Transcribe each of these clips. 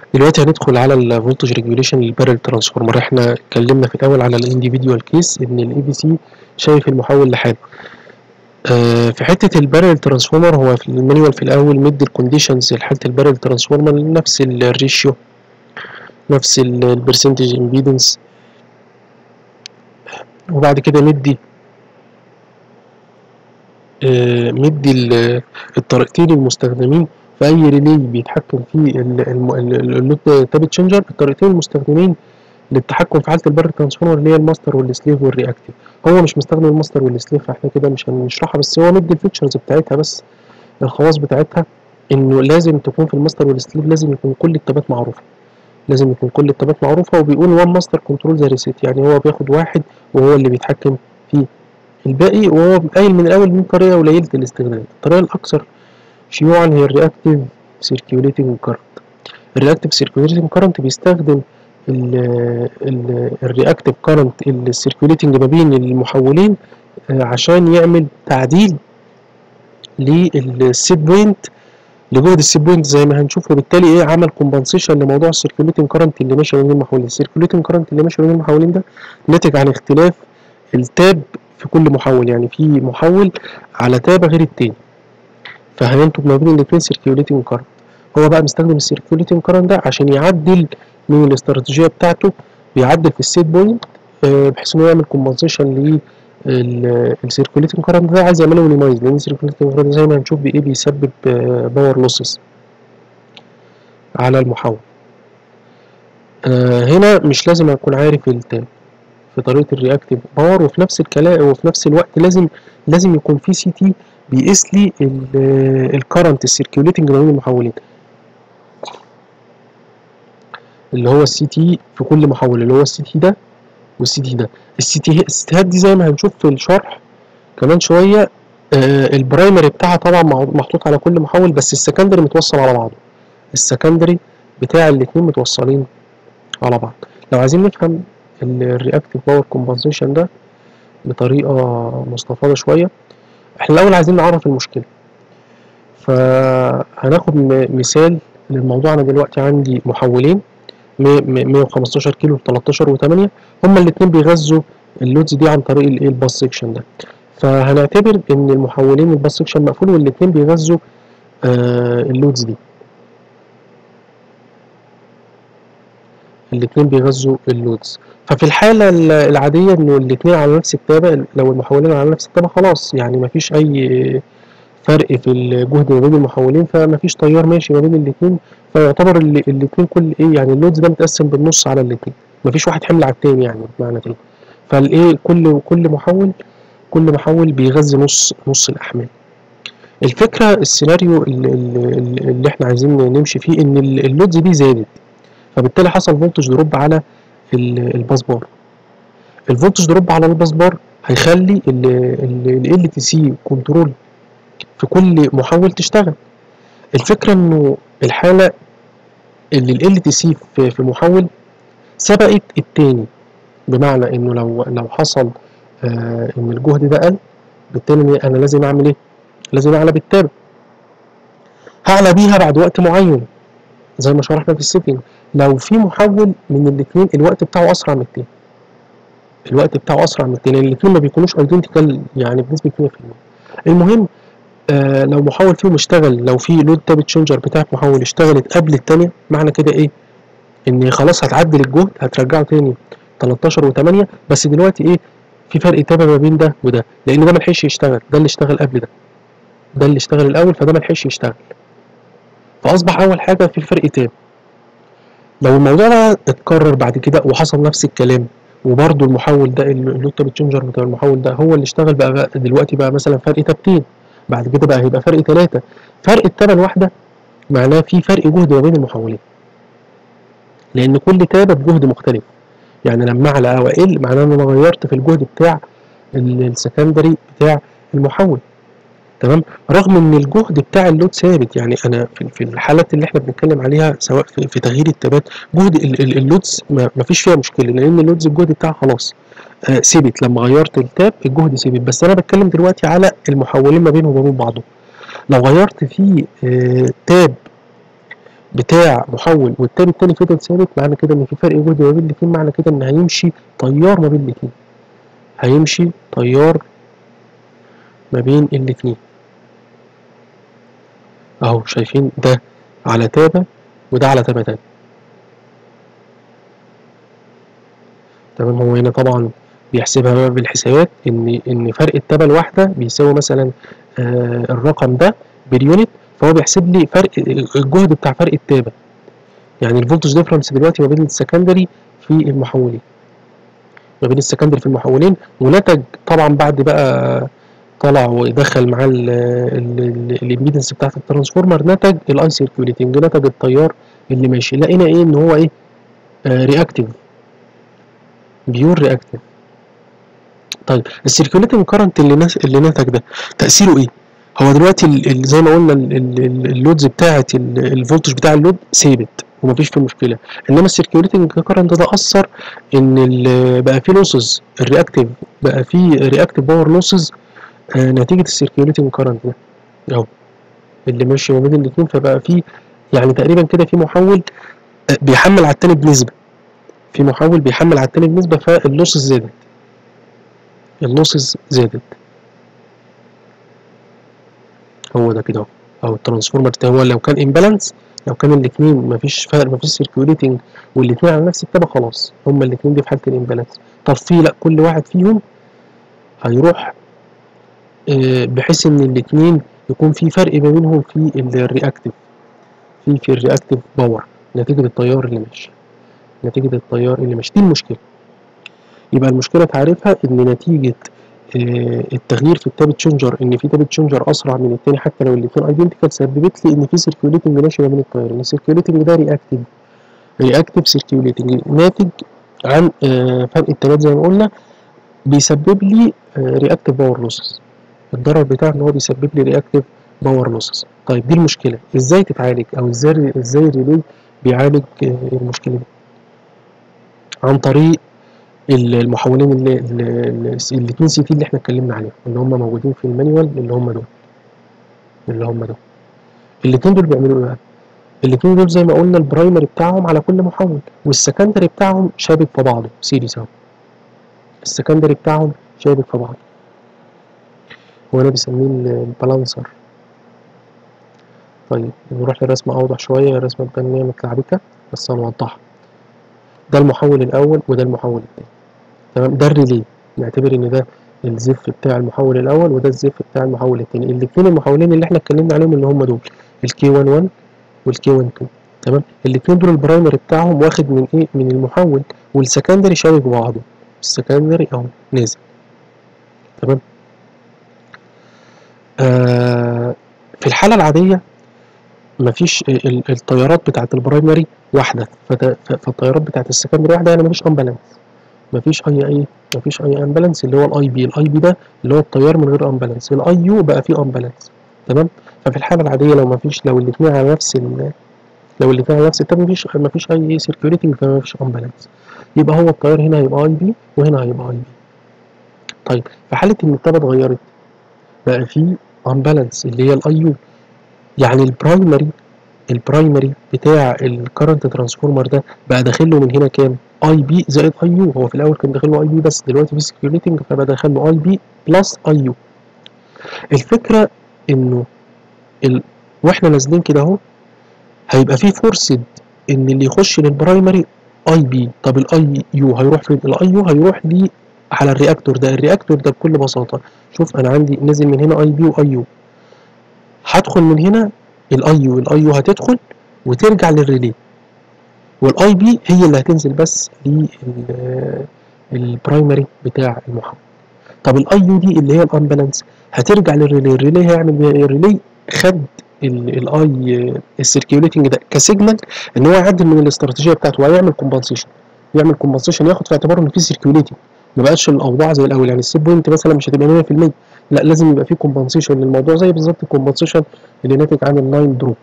دلوقتي هندخل على الفولتج ريجوليشن للبارل ترانسفورمر احنا اتكلمنا في الاول على الانديفيديوال كيس ان الاي بي سي شايف المحول لحاله آه في حته البارل ترانسفورمر هو في المانيوال في الاول مدي الكونديشنز لحاله البارل ترانسفورمر نفس الريشيو نفس البرسنتج امبيدنس وبعد كده مدي آه مدي الطريقتين المستخدمين في اي ريلي بيتحكم فيه اللود تاب تشينجر الطريقتين المستخدمين للتحكم في حاله البر ترانسفورمر اللي هي الماستر والسليف والرياكتيف هو مش مستخدم الماستر والسليف فاحنا كده مش هنشرحها بس هو مدي الفيتشرز بتاعتها بس الخواص بتاعتها انه لازم تكون في الماستر والسليف لازم يكون كل التابات معروفه لازم يكون كل التابات معروفه وبيقول وان ماستر كنترول ذا ريسيت يعني هو بياخد واحد وهو اللي بيتحكم فيه الباقي وهو قايل من الاول من طريقه قليله الاستخدام الطريقه الاكثر شيوعا هي الرياكتيف سيركيوليتنج كارنت الرياكتيف سيركيوليتنج كارنت بيستخدم الرياكتيف كارنت السيركيوليتنج ما بين المحولين عشان يعمل تعديل للسيت بوينت لجهد السيت بوينت زي ما هنشوف وبالتالي ايه عمل كومبنسيشن لموضوع السيركيوليتنج كارنت اللي ماشي بين المحولين السيركيوليتنج كارنت اللي ماشي بين المحولين ده ناتج عن اختلاف التاب في كل محول يعني في محول على تاب غير التاني فهينتج ما بين الاثنين سيركيوليتنج كارنت هو بقى مستخدم السيركيوليتنج كارنت ده عشان يعدل من الاستراتيجيه بتاعته بيعدل في السيت بوينت بحيث انه يعمل كومبنسيشن للسيركيوليتنج كارنت ده عايز يعمله مينيمايز لان السيركيوليتنج كارنت زي ما هنشوف بايه بيسبب باور لوسز على المحول هنا مش لازم اكون عارف التاب في طريقه الرياكتيف باور وفي نفس الكلام وفي نفس الوقت لازم لازم يكون في سي تي بيقيس لي الكرنت السيركيوليتنج ما بين المحولين اللي هو السي تي في كل محول اللي هو السي تي ده والسي تي ده السي تي السيتيهات دي زي ما هنشوف في الشرح كمان شويه آه البرايمري بتاعها طبعا محطوط على كل محول بس السكندري متوصل على بعضه السكندري بتاع الاتنين متوصلين على بعض لو عايزين نفهم الرياكتيف باور كومبنسيشن ده بطريقه مستفاضه شويه احنا الاول عايزين نعرف المشكله فهناخد مثال للموضوع انا دلوقتي عندي محولين 115 كيلو 13 و8 هما الاثنين بيغذوا اللودز دي عن طريق الايه الباس سكشن ده فهنعتبر ان المحولين الباس سكشن مقفول والاثنين بيغذوا آه اللودز دي الاثنين بيغذوا اللودز ففي الحالة العادية انه الاثنين على نفس التابة لو المحولين على نفس التابة خلاص يعني مفيش اي فرق في الجهد ما بين المحولين فمفيش تيار ماشي ما بين الاثنين فيعتبر الاثنين كل ايه يعني اللودز ده متقسم بالنص على الاثنين مفيش واحد حمل على التاني يعني بمعنى تاني فالايه كل كل محول كل محول بيغذي نص نص الاحمال الفكرة السيناريو اللي, اللي احنا عايزين نمشي فيه ان اللودز دي زادت فبالتالي حصل فولتج دروب على الباس بار الفولتج دروب على الباس بار هيخلي ال تي سي كنترول في كل محول تشتغل الفكره انه الحاله اللي ال تي سي في محول سبقت التاني بمعنى انه لو لو حصل آه ان الجهد ده قل بالتالي انا لازم اعمل ايه لازم اعلى بالتابع هعلى بيها بعد وقت معين زي ما شرحنا في السيتنج لو في محول من الاثنين الوقت بتاعه اسرع من التاني الوقت بتاعه اسرع من التاني لان الاثنين ما بيكونوش ايدنتيكال يعني بنسبه 100% المهم آه لو محول فيهم اشتغل لو في لود تاب تشينجر بتاعت محول اشتغلت قبل الثانيه معنى كده ايه ان خلاص هتعدل الجهد هترجعه تاني 13 و8 بس دلوقتي ايه في فرق تابع ما بين ده وده لان ده ملحقش يشتغل ده اللي اشتغل قبل ده ده اللي اشتغل الاول فده ملحقش يشتغل فاصبح اول حاجه في الفرق تام لو الموضوع ده اتكرر بعد كده وحصل نفس الكلام وبرده المحول ده اللود تاب تشينجر بتاع المحول ده هو اللي اشتغل بقى, بقى دلوقتي بقى مثلا فرق تابتين بعد كده بقى هيبقى فرق ثلاثة فرق التابة الواحدة معناه في فرق جهد ما بين المحولين لأن كل تابة بجهد مختلف يعني لما أعلى أو أقل معناه إن أنا غيرت في الجهد بتاع السكندري بتاع المحول تمام رغم ان الجهد بتاع اللود ثابت يعني انا في الحالات اللي احنا بنتكلم عليها سواء في, في تغيير التابات جهد اللودز ما فيش فيها مشكله لان اللودز الجهد بتاعها خلاص آه ثبت لما غيرت التاب الجهد ثبت بس انا بتكلم دلوقتي على المحولين ما بينهم وما بين بعضهم لو غيرت في آه تاب بتاع محول والتاب التاني فضل ثابت معنى كده ان في فرق جهد ما بين الاتنين معنى كده ان هيمشي تيار ما بين الاتنين هيمشي تيار ما بين الاتنين اهو شايفين ده على تابة وده على تابة تانية تمام هو هنا طبعا بيحسبها بقى بالحسابات ان ان فرق التابة الواحدة بيساوي مثلا آه الرقم ده باليونت فهو بيحسب لي فرق الجهد بتاع فرق التابة يعني الفولتج ديفرنس دلوقتي ما بين السكندري في المحولين ما بين السكندري في المحولين ونتج طبعا بعد بقى طلع ودخل معاه الامبيدنس بتاعت الترانسفورمر نتج الاي سيركيوليتنج نتج التيار اللي ماشي لقينا ايه ان هو ايه آه رياكتيف بيور رياكتيف طيب السيركيوليتنج كارنت اللي نس... اللي نتج ده تاثيره ايه هو دلوقتي ال... ال... زي ما قلنا اللودز بتاعه الفولتج بتاع اللود ثابت ومفيش فيه مشكله انما السيركيوليتنج كارنت ده اثر ان ال... بقى فيه لوسز الرياكتيف بقى فيه رياكتيف باور لوسز آه نتيجه السيركيوليتنج كارنت ده اهو اللي ماشي ما بين الاثنين فبقى فيه يعني تقريبا كده في محول آه بيحمل على التاني بنسبه في محول بيحمل على التاني بنسبه فاللوسز زادت اللوسز زادت هو ده كده او الترانسفورمر ده هو لو كان امبالانس لو كان الاثنين مفيش فرق مفيش سيركيوليتنج والاثنين على نفس التابة خلاص هما الاثنين دي في حاله الامبالانس طب في لا كل واحد فيهم هيروح آه بحيث ان الاثنين يكون في فرق ما بينهم في الرياكتيف في في الرياكتيف باور نتيجه التيار اللي ماشي نتيجه التيار اللي ماشي دي المشكله يبقى المشكله تعرفها ان نتيجه آه التغيير في التاب تشينجر ان في تاب تشينجر اسرع من التاني حتى لو الاثنين ايدنتيكال سببت لي ان في سيركيوليتنج ماشي ما بين التيارين السيركيوليتنج ده رياكتيف رياكتيف سيركيوليتنج ناتج عن آه فرق التابات زي ما قلنا بيسبب لي رياكتيف باور لوسز الضرر بتاعه ان هو بيسبب لي رياكتيف باور لوسز طيب دي المشكله ازاي تتعالج او ازاي ازاي الريلي بيعالج آه المشكله دي عن طريق المحولين اللي الاثنين سي تي اللي احنا اتكلمنا عليهم اللي هم موجودين في المانيوال اللي هم دول اللي هم دول الاثنين دول بيعملوا ايه بقى الاثنين دول زي ما قلنا البرايمري بتاعهم على كل محول والسكندري بتاعهم شابك في بعضه سيريس اهو السكندري بتاعهم شابك في بعضه هو انا بسميه البالانسر طيب نروح لرسمة أوضح شوية الرسمة التانية متلعبكة بس هنوضحها ده المحول الأول وده المحول التاني تمام ده الريلي نعتبر إن ده الزف بتاع المحول الأول وده الزف بتاع المحول التاني الاتنين المحولين اللي احنا اتكلمنا عليهم اللي هم دول الكي 11 والكي 12 تمام الاتنين دول البرايمري بتاعهم واخد من ايه من المحول والسكندري شابك بعضه السكندري اهو نازل تمام آه في الحالة العادية مفيش التيارات بتاعت البرايمري واحدة فالتيارات بتاعت السكندري واحدة يعني مفيش امبالانس مفيش اي اي مفيش اي امبالانس اللي هو الاي بي الاي بي ده اللي هو التيار من غير امبالانس الاي يو بقى فيه امبالانس تمام ففي الحالة العادية لو مفيش لو الاتنين على نفس ال لو الاتنين على نفس التاب مفيش مفيش اي سيركيوليتنج فمفيش امبالانس يبقى هو التيار هنا هيبقى اي بي وهنا هيبقى اي بي طيب في حالة ان التابة اتغيرت بقى فيه امبالانس اللي هي الاي يو يعني البرايمري البرايمري بتاع الكرنت ترانسفورمر ده بقى داخل له من هنا كام اي بي زائد اي يو هو في الاول كان داخل له اي بي بس دلوقتي في سكيورتنج فبقى داخل له اي بي بلس اي يو الفكره انه ال... واحنا نازلين كده اهو هيبقى في فرصه ان اللي يخش للبرايمري اي بي طب الاي يو هيروح فين الاي يو هيروح لي على الرياكتور ده الرياكتور ده بكل بساطه شوف انا عندي نازل من هنا اي بي واي يو هدخل من هنا الاي يو الاي يو هتدخل وترجع للريلي والاي بي هي اللي هتنزل بس للبرايمري بتاع المحول طب الاي يو دي اللي هي الامبالانس هترجع للريلي الريلي هيعمل بيها ايه الريلي خد الاي السيركيوليتنج ده كسيجنال ان هو يعدل من الاستراتيجيه بتاعته وهيعمل كومبنسيشن يعمل كومبنسيشن ياخد في اعتباره ان في سيركيوليتنج ما بقاش الاوضاع زي الاول يعني السيت بوينت مثلا مش هتبقى 100% لا لازم يبقى في كومبنسيشن للموضوع زي بالظبط الكومبنسيشن اللي ناتج عن اللاين دروب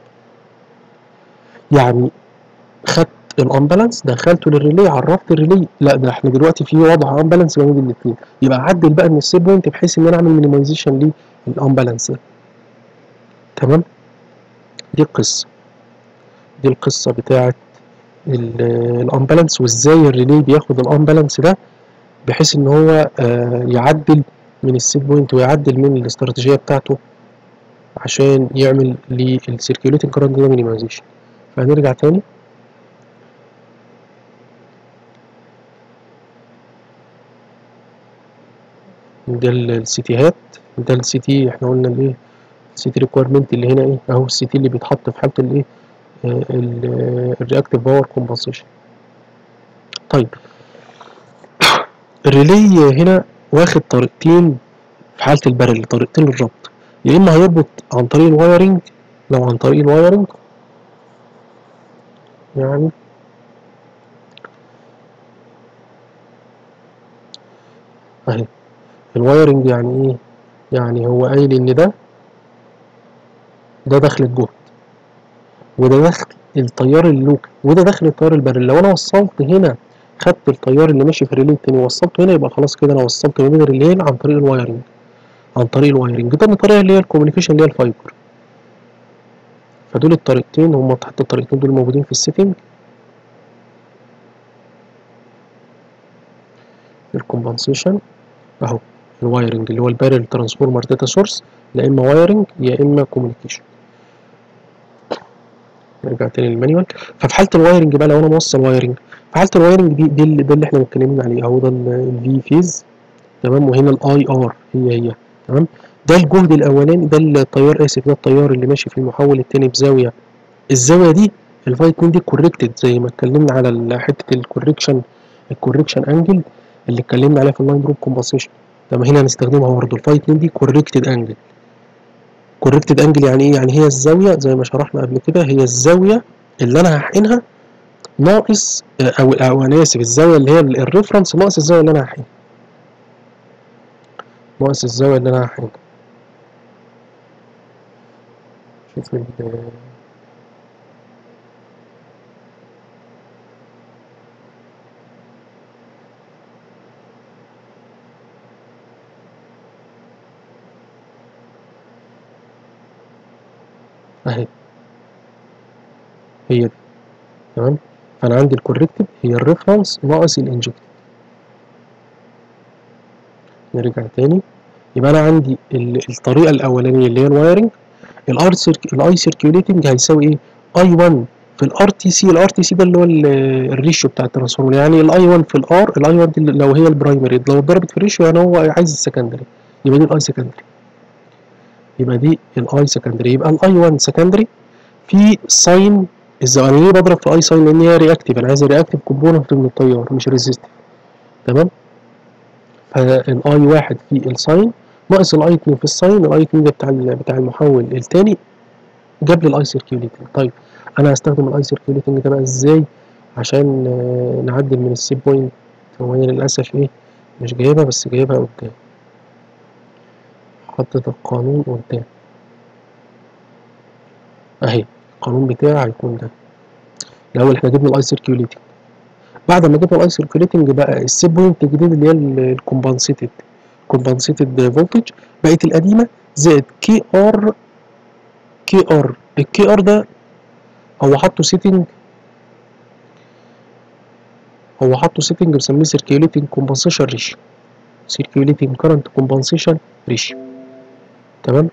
يعني خدت الامبالانس دخلته للريلي عرفت الريلي لا ده احنا دلوقتي في وضع امبالانس ما بين الاثنين يبقى عدل بقى من السيت بوينت بحيث ان انا اعمل مينيمايزيشن للامبالانس ده تمام دي القصه دي القصه بتاعه الامبالانس وازاي الريلي بياخد الامبالانس ده بحيث ان هو آه يعدل من السيت بوينت ويعدل من الاستراتيجيه بتاعته عشان يعمل للسيركيوليتنج كرنت ده مينيمايزيشن فهنرجع تاني ده السيتيهات ده السي تي احنا قلنا الايه السي تي ريكويرمنت اللي هنا ايه اهو السي تي اللي بيتحط في حاله الايه الرياكتيف باور كومبنسيشن طيب الريلي هنا واخد طريقتين في حاله البرل طريقتين للربط يا اما هيربط عن طريق الوايرنج لو عن طريق الوايرنج يعني اهي الوايرنج يعني ايه يعني هو قايل ان ده ده دخل الجهد وده دخل التيار اللوكي وده دخل التيار البري لو انا وصلت هنا خدت التيار اللي ماشي في الريلي التاني ووصلته هنا يبقى خلاص كده انا وصلت ما بين الريليين عن طريق الوايرنج عن طريق الوايرنج تاني طريقه اللي هي الكوميونيكيشن اللي هي الفايبر فدول الطريقتين هم تحت الطريقتين دول موجودين في السيتنج الكومبنسيشن اهو الوايرنج اللي هو البارل ترانسفورمر داتا سورس يا اما وايرنج يا اما كوميونيكيشن نرجع تاني للمانيوال ففي حاله الوايرنج بقى لو انا موصل وايرنج في حاله الوايرنج دي دي اللي, ده اللي احنا متكلمين عليه اهو ده الفي فيز تمام وهنا الاي ار هي هي تمام ده الجهد الاولاني ده التيار اسف ده التيار اللي ماشي في المحول التاني بزاويه الزاويه دي الفاي 2 دي كوركتد زي ما اتكلمنا على حته الكوركشن الكوركشن انجل اللي اتكلمنا عليها في اللاين دروب كومبنسيشن طب هنا هنستخدمها برضه الفاي 2 دي كوركتد انجل كوركتد انجل يعني ايه يعني هي الزاويه زي ما شرحنا قبل كده هي الزاويه اللي انا هحقنها ناقص او او انا اسف الزاويه اللي هي الريفرنس ناقص الزاويه اللي انا هحقنها ناقص الزاويه اللي انا هحقنها شوف ال اهي هي دي تمام فانا عندي الكوركتد هي الريفرنس ناقص الانجكتد نرجع تاني يبقى انا عندي الطريقه الاولانيه اللي هي الوايرنج الار الاي سيركيوليتنج هيساوي ايه اي 1 في الار تي سي الار تي سي ده اللي هو الريشيو بتاع الترانسفورمر يعني الاي 1 في الار الاي 1 دي لو هي البرايمري لو اتضربت في الريشيو يعني هو عايز السكندري يبقى دي الاي سكندري يبقى دي الاي سكندري يبقى الاي 1 سكندري في ساين الزاويه انا ليه بضرب في اي ساين لان هي رياكتيف انا عايز الرياكتيف كومبوننت من التيار مش ريزيستيف تمام فالاي واحد في الساين ناقص الاي 2 في الساين الاي 2 ده بتاع بتاع المحول الثاني جاب لي الاي سيركيوليتنج طيب انا هستخدم الاي سيركيوليتنج ده بقى ازاي عشان نعدل من السيب بوينت هو هي للاسف ايه مش جايبها بس جايبها قدام حطيت القانون قدام اهي القانون بتاعي هيكون ده الاول احنا جبنا الاي سيركيوليتنج بعد ما جبنا الاي سيركيوليتنج بقى السيب بوينت الجديد اللي هي الكومبنسيتد كومبنسيتد فولتج بقت القديمه زائد كي ار كي ار الكي ار ده هو حاطه سيتنج هو حاطه سيتنج بنسميه سيركيوليتنج كومبنسيشن ريشيو سيركيوليتنج كارنت كومبنسيشن ريشيو تمام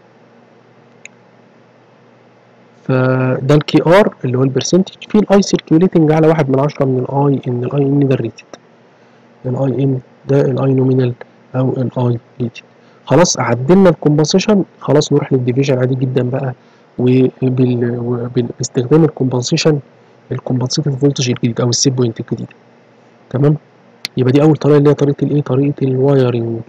فده الكي ار اللي هو البرسنتج في الاي سيركيوليتنج على واحد من عشرة من الاي ان الاي ان ده الريتد الاي ان ده الاي نومينال او الاي ريتد خلاص عدلنا الكومبنسيشن خلاص نروح للديفيجن عادي جدا بقى وباستخدام الكومبنسيشن الكومبنسيتد فولتج الجديد او السيت بوينت الجديد تمام يبقى دي اول طريقه اللي هي طريقه الايه طريقه الوايرنج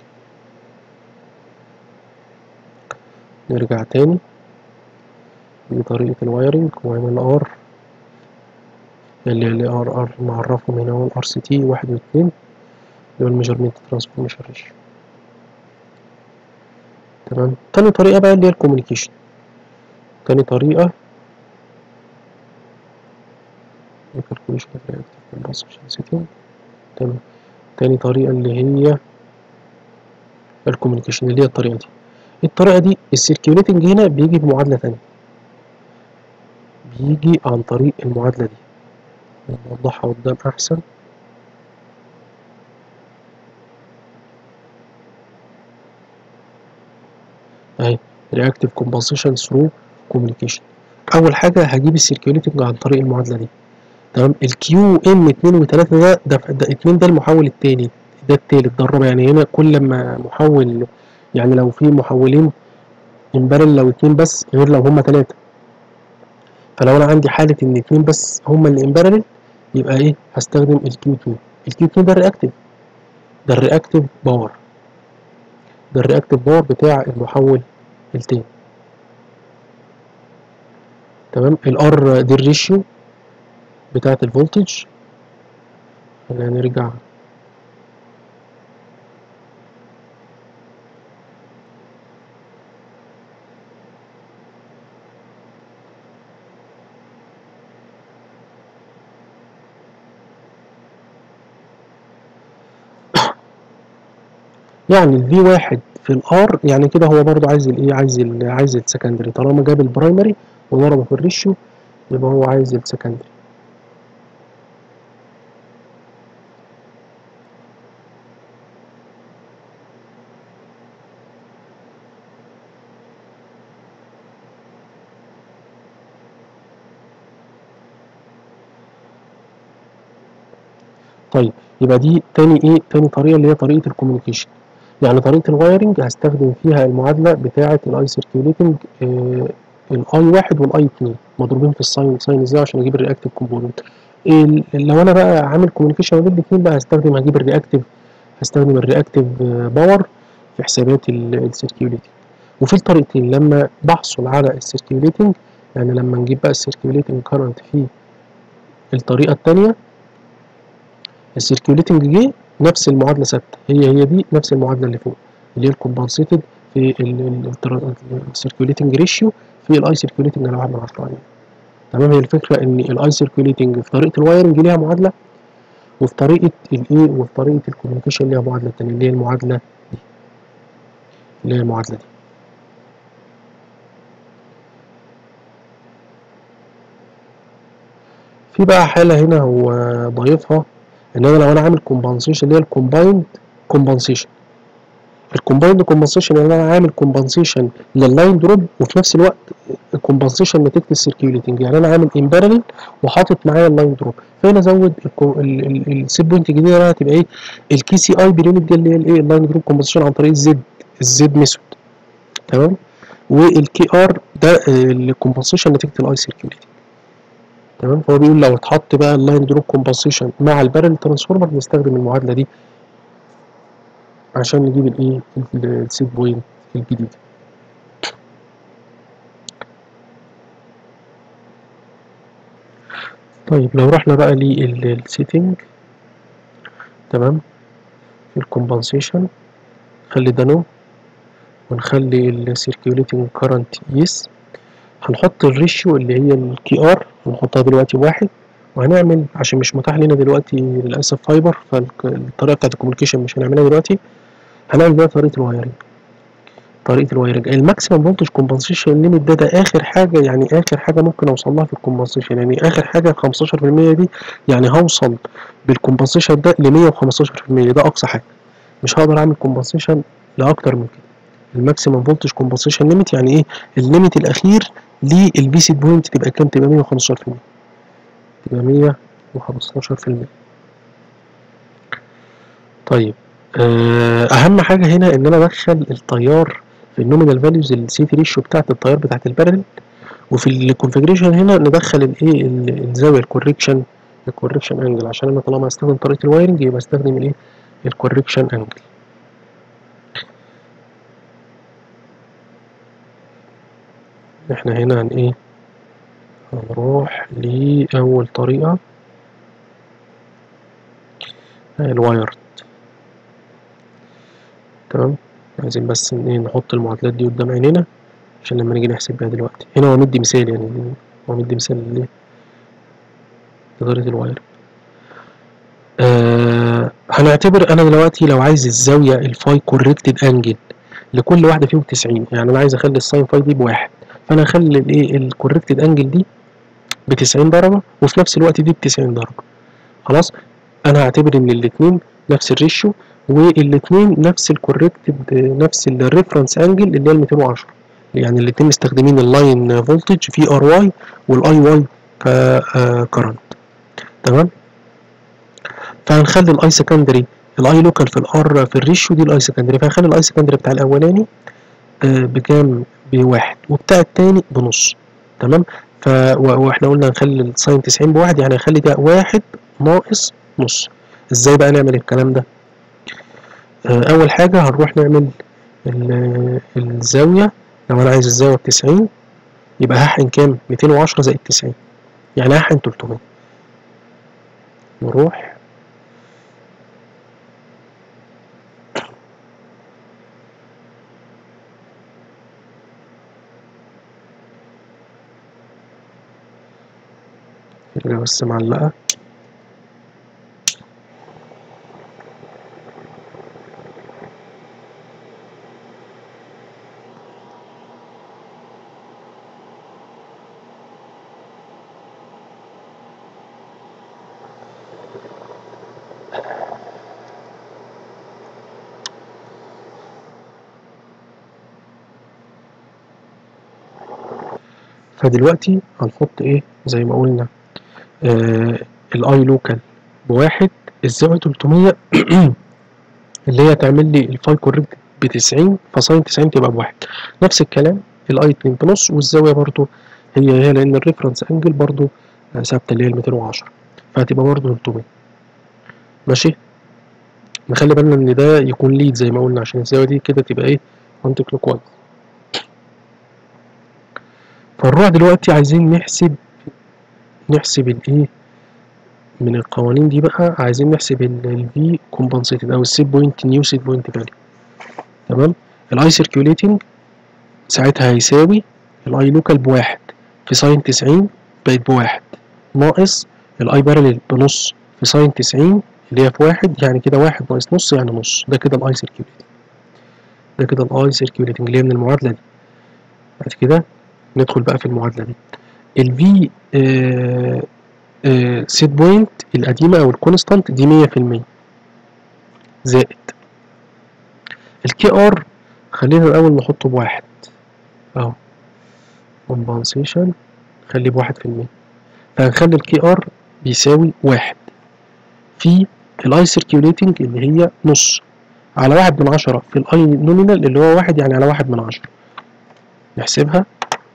نرجع تاني دي طريقه الوايرنج وهنا الار اللي اللي ار ار معرفهم هنا هو الار سي تي واحد واثنين اللي هو الميجرمنت ترانسفورميشن ريشيو تمام تاني طريقه بقى اللي هي الكوميونيكيشن تاني طريقه الكالكوليشن سيتنج تمام تاني طريقة اللي هي الكوميونيكيشن اللي هي الطريقة دي الطريقة دي السيركيوليتنج هنا بيجي بمعادلة تانية بيجي عن طريق المعادلة دي نوضحها قدام أحسن أهي reactive compensation through communication أول حاجة هجيب السيركيوليتنج عن طريق المعادلة دي تمام الكيو ام 2 و3 ده ده ده 2 ده المحول التاني ده التالت ده الرابع يعني هنا كل ما محول يعني لو في محولين امبارل لو اتنين بس غير لو هما تلاتة فلو انا عندي حالة ان اتنين بس هما اللي امبارل يبقى ايه هستخدم الكيو 2 الكيو 2 ده الرياكتيف ده الرياكتيف باور ده الرياكتيف باور بتاع المحول التاني تمام الار دي الريشيو بتاعة الفولتج خلينا نرجع يعني الفي واحد في الار يعني كده هو برضو عايز الايه عايز ال عايز السكندري طالما جاب البرايمري وضربه في الريشيو يبقى هو عايز السكندري طيب يبقى دي تاني ايه تاني طريقه اللي هي طريقه الكوميونيكيشن يعني طريقه الوايرنج هستخدم فيها المعادله بتاعه الاي سيركيوليتنج الاي واحد والاي اتنين مضروبين في الساين ساين ازاي عشان اجيب الرياكتيف كومبوننت لو انا بقى عامل كوميونيكيشن ما بين الاثنين بقى هستخدم هجيب الرياكتيف هستخدم الرياكتيف باور في حسابات السيركيوليتنج وفي الطريقتين لما بحصل على السيركيوليتنج يعني لما نجيب بقى السيركيوليتنج كارنت في الطريقه الثانيه السيركيوليتنج جه نفس المعادله ثابته هي هي دي نفس المعادله اللي فوق اللي هي الكومبنسيتد في السيركيوليتنج ريشيو في الاي سيركيوليتنج على 1 من 10 يعني. تمام هي الفكره ان الاي سيركيوليتنج في طريقه الوايرنج ليها معادله وفي طريقه الايه وفي طريقه الكوميونيكيشن ليها معادله ثانيه اللي هي المعادله دي اللي هي المعادله دي في بقى حاله هنا هو ضايفها ان انا لو انا عامل كومبنسيشن اللي هي الكومبايند كومبنسيشن الكومبايند كومبنسيشن يعني انا عامل كومبنسيشن لللاين دروب وفي نفس الوقت كومبنسيشن نتيجه السيركيوليتنج يعني انا عامل امبارل وحاطط معايا اللاين دروب فهنا ازود السيت بوينت الجديده بقى هتبقى ايه الكي سي اي بريمت دي اللي هي الايه اللاين دروب كومبنسيشن عن طريق الزد الزد ميثود تمام والكي ار ده الكومبنسيشن نتيجه الاي سيركيوليتنج تمام فهو بيقول لو اتحط بقى اللاين دروب كومبنسيشن مع البارل ترانسفورمر نستخدم المعادله دي عشان نجيب الايه السيت بوينت الجديده طيب لو رحنا بقى للسيتنج تمام في الكومبنسيشن خلي ده نو ونخلي السيركيوليتنج كارنت يس هنحط الريشيو اللي هي الكي ار ونحطها دلوقتي واحد وهنعمل عشان مش متاح لنا دلوقتي للاسف فايبر فالطريقه بتاعت الكوميونيكيشن مش هنعملها دلوقتي هنعمل بقى طريقه الوايرنج طريقه الوايرنج الماكسيمم فولتج كومبنسيشن ليميت ده ده اخر حاجه يعني اخر حاجه ممكن اوصل لها في الكومبنسيشن يعني اخر حاجه 15% دي يعني هوصل بالكومبنسيشن ده ل 115% ده اقصى حاجه مش هقدر اعمل كومبنسيشن لاكتر من كده الماكسيمم فولتج كومبنسيشن ليميت يعني ايه الليميت الاخير للبي سي بوينت تبقى كام تبقى 115% تبقى 115% طيب اهم حاجه هنا ان انا ادخل التيار في النومينال فاليوز السي تي ريشيو بتاعت التيار بتاعت البارل وفي الكونفجريشن هنا ندخل الايه الزاويه الكوريكشن الكوريكشن انجل عشان انا طالما هستخدم طريقه الوايرنج يبقى استخدم الايه الكوريكشن انجل احنا هنا هن ايه هنروح لأول طريقة الوايرد تمام عايزين بس ايه نحط المعادلات دي قدام عينينا عشان لما نيجي نحسب بيها دلوقتي هنا هو مدي مثال يعني هو مدي مثال ليه لطريقة الواير آه هنعتبر انا دلوقتي لو عايز الزاوية الفاي كوركتد انجل لكل واحدة فيهم 90 يعني انا عايز اخلي الساين فاي دي بواحد فانا هخلي الايه الكوركتد انجل دي ب 90 درجة وفي نفس الوقت دي ب 90 درجة خلاص انا هعتبر ان الاتنين نفس الريشيو والاتنين نفس الكوركتد نفس الريفرنس انجل اللي هي ال 210 يعني الاتنين مستخدمين اللاين فولتج في ار واي والاي واي ككرنت تمام فهنخلي الاي سكندري الاي لوكال في الار في الريشيو دي الاي سكندري فهنخلي الاي سكندري بتاع الاولاني آه بكام بواحد وبتاع التاني بنص تمام ف واحنا قلنا هنخلي الساين 90 بواحد يعني هنخلي ده واحد ناقص نص ازاي بقى نعمل الكلام ده آه اول حاجه هنروح نعمل الزاويه لو انا عايز الزاويه ب 90 يبقى هحقن كام 210 زائد 90 يعني هحقن 300 نروح كده بس معلقة فدلوقتي هنحط ايه زي ما قلنا آه الاي لوكال بواحد الزاوية 300 اللي هي تعمل لي الفاي كوركت ب 90 فساين 90 تبقى بواحد نفس الكلام الاي 2 بنص والزاوية برضو هي هي لان الريفرنس انجل برضو ثابتة اللي هي ال 210 فهتبقى برضو 300 ماشي نخلي بالنا ان ده يكون ليد زي ما قلنا عشان الزاوية دي كده تبقى ايه انتي كلوك وايز فنروح دلوقتي عايزين نحسب نحسب الايه من القوانين دي بقى عايزين نحسب الفي كومبنسيتد او السيت بوينت نيو سيت بوينت فاليو تمام الاي سيركيوليتنج ساعتها هيساوي الاي لوكال بواحد في ساين 90 بقت بواحد ناقص الاي بارلل بنص في ساين 90 اللي هي في واحد يعني كده واحد ناقص نص يعني نص ده كده الاي سيركيوليتنج ده كده الاي سيركيوليتنج اللي هي من المعادله دي بعد كده ندخل بقى في المعادله دي الفي سيت بوينت القديمه او الكونستانت دي 100% زائد الكي ار خلينا الاول نحطه بواحد اهو كومبنسيشن خليه بواحد في المية فهنخلي الكي ار بيساوي واحد في الاي سيركيوليتنج اللي هي نص على واحد من عشرة في الاي نومينال اللي هو واحد يعني على واحد من عشرة نحسبها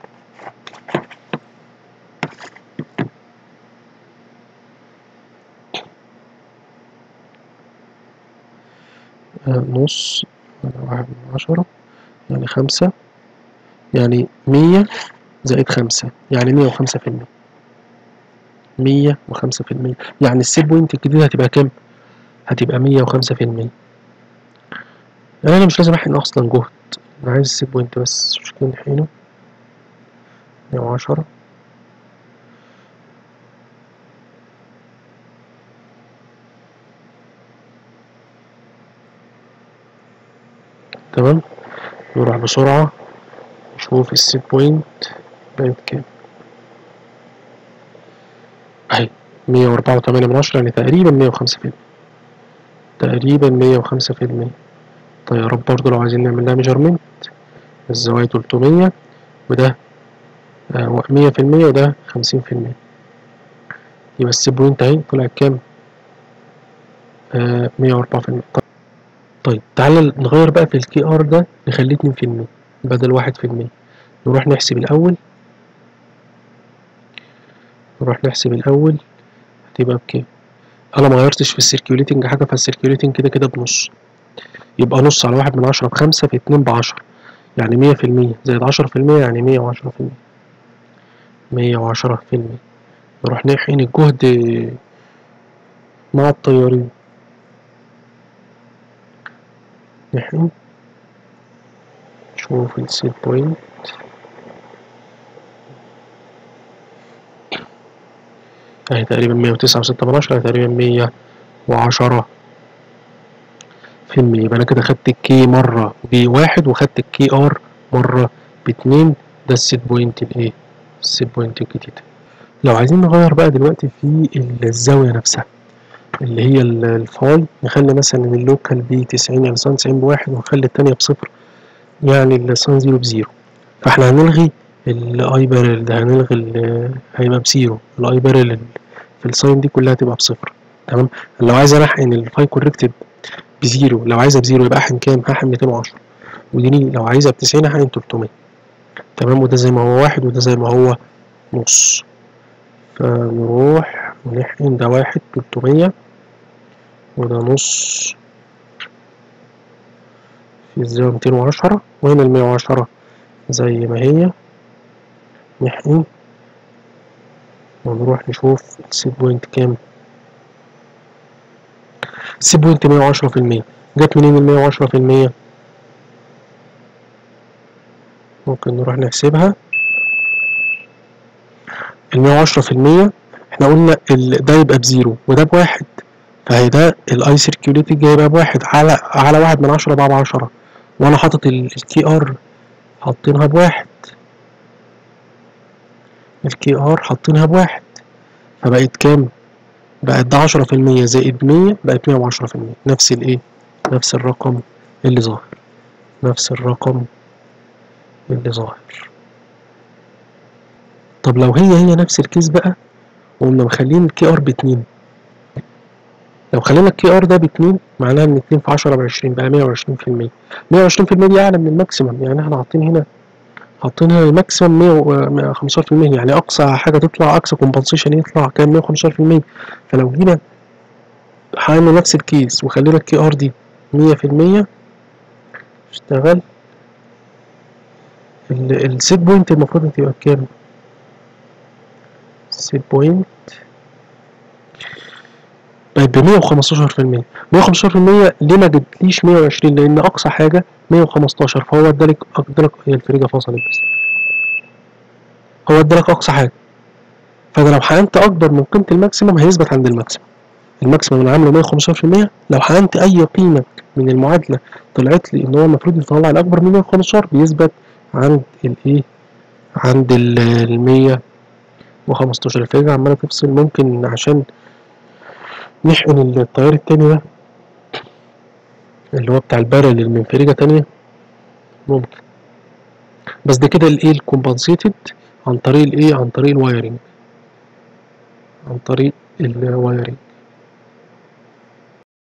نص واحد من عشرة يعني خمسة يعني مية زائد خمسة يعني مية وخمسة في المية مية وخمسة في المية يعني السيت بوينت الجديدة هتبقى كام؟ هتبقى مية وخمسة في المية يعني أنا مش لازم أحقن أصلا جهد أنا عايز السيت بوينت بس مش كده نحقنه مية وعشرة تمام نروح بسرعة نشوف السيت بوينت بقت كام اهي مية وأربعة وتمانية من عشرة يعني تقريبا مية وخمسة في المية تقريبا مية وخمسة في المية طيارات برضه لو عايزين نعمل لها ميجرمنت الزوايا تلتمية وده مية في المية وده خمسين في المية يبقى السيت بوينت اهي طلعت كام مية وأربعة في المية طيب تعالى نغير بقى في الكي ار ده نخليه اتنين في المية بدل واحد في المية نروح نحسب الأول نروح نحسب الأول هتبقى بكام أنا ما غيرتش في السيركيوليتنج حاجة فالسيركيوليتنج كده كده بنص يبقى نص على واحد من عشرة بخمسة في اتنين بعشرة يعني مية في المية زائد عشرة في المية يعني مية وعشرة في المية مية وعشرة في المية نروح نحقن الجهد مع الطيارين نحقن نشوف السيت بوينت اهي تقريبا مية وتسعة وستة من عشرة تقريبا مية وعشرة في المية يبقى أنا كده خدت الكي مرة بواحد وخدت الكي ار مرة باتنين ده السيت بوينت الايه السيت بوينت الجديدة لو عايزين نغير بقى دلوقتي في الزاوية نفسها اللي هي ال- الفاي نخلي مثلا اللوكال ب 90 يعني ساين 90 بواحد ونخلي التانية بصفر يعني الساين زيرو بزيرو فاحنا هنلغي الاي بارل ده هنلغي ال- هيبقى بزيرو الاي بارل في الساين دي كلها تبقى بصفر تمام لو عايز احقن الفاي كوركتد بزيرو لو عايزها بزيرو يبقى احقن كام؟ هحقن 210 ودي لو عايزها ب 90 هحقن 300 تمام وده زي ما هو واحد وده زي ما هو نص فنروح ونحقن ده واحد 300 وده نص في الزاوية 210 وهنا ال 110 زي ما هي نحقن ونروح نشوف السيت بوينت كام السيت بوينت 110 في المية جت منين ال 110 في المية ممكن نروح نحسبها ال 110 في المية احنا قلنا ال- ده يبقى بزيرو وده بواحد فهي ده الاي سيركيوليتد هيبقى بواحد على على واحد من عشرة بقى بعشرة وانا حاطط الكي ار حاطينها بواحد الكي ار حاطينها بواحد فبقت كام بقت ده عشرة في المية زائد مية بقت مية وعشرة في المية نفس الايه نفس الرقم اللي ظاهر نفس الرقم اللي ظاهر طب لو هي هي نفس الكيس بقى وقمنا مخلين الكي ار باتنين لو خلينا الكي ار ده باتنين معناها ان اتنين في عشرة بعشرين بقى مية وعشرين في المية مية وعشرين في المية دي أعلى من الماكسيمم يعني احنا حاطين هنا حاطين هنا الماكسيمم مية وخمستاشر في المية يعني أقصى حاجة تطلع أقصى كومبنسيشن يطلع كام مية وخمستاشر في المية فلو جينا حققنا نفس الكيس وخلينا الكي ار دي مية في المية اشتغل السيت بوينت المفروض تبقى بكام؟ السيت بوينت بقت بمية وخمستاشر في المية مية وخمستاشر في المية ليه ما جبتليش مية وعشرين لأن أقصى حاجة مية وخمستاشر فهو ادالك ادالك هي الفريجة فصلت بس هو ادالك أقصى حاجة فأنا لو حقنت أكبر من قيمة الماكسيمم هيثبت عند الماكسيمم الماكسيمم اللي عامله مية وخمستاشر في المية لو حقنت أي قيمة من المعادلة طلعت لي إن هو المفروض يطلع الأكبر من مية وخمستاشر بيثبت عند الإيه عند المية وخمستاشر الفريجة عمالة تفصل ممكن عشان نحقن التيار التاني ده اللي هو بتاع البارل اللي من فريجة تانية ممكن بس ده كده الايه الكومبنسيتد عن طريق الايه عن طريق الوايرنج عن طريق الوايرنج